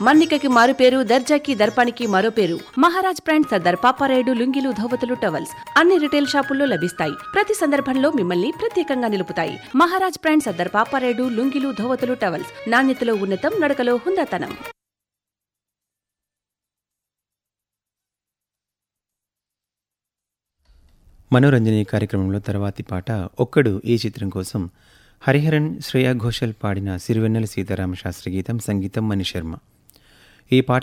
మన్నికకి మారు పేరు దర్జాకి దర్పానికి మరో పేరు మహారాజ్ బ్రాండ్ సర్దార్ పాపారాయుడు లుంగిలు ధోవతులు టవల్స్ అన్ని రిటైల్ షాపుల్లో లభిస్తాయి ప్రతి సందర్భంలో మిమ్మల్ని ప్రత్యేకంగా నిలుపుతాయి మహారాజ్ బ్రాండ్ సర్దార్ పాపారాయుడు లుంగిలు ధోవతులు టవల్స్ నాణ్యతలో ఉన్నతం నడకలో హుందాతనం మనోరంజని కార్యక్రమంలో తర్వాతి పాట ఒక్కడు ఈ చిత్రం కోసం హరిహరన్ శ్రేయా ఘోషల్ పాడిన సిరివెన్నెల సీతారామ శాస్త్రి గీతం సంగీతం మణి శర్మ ఈ పాట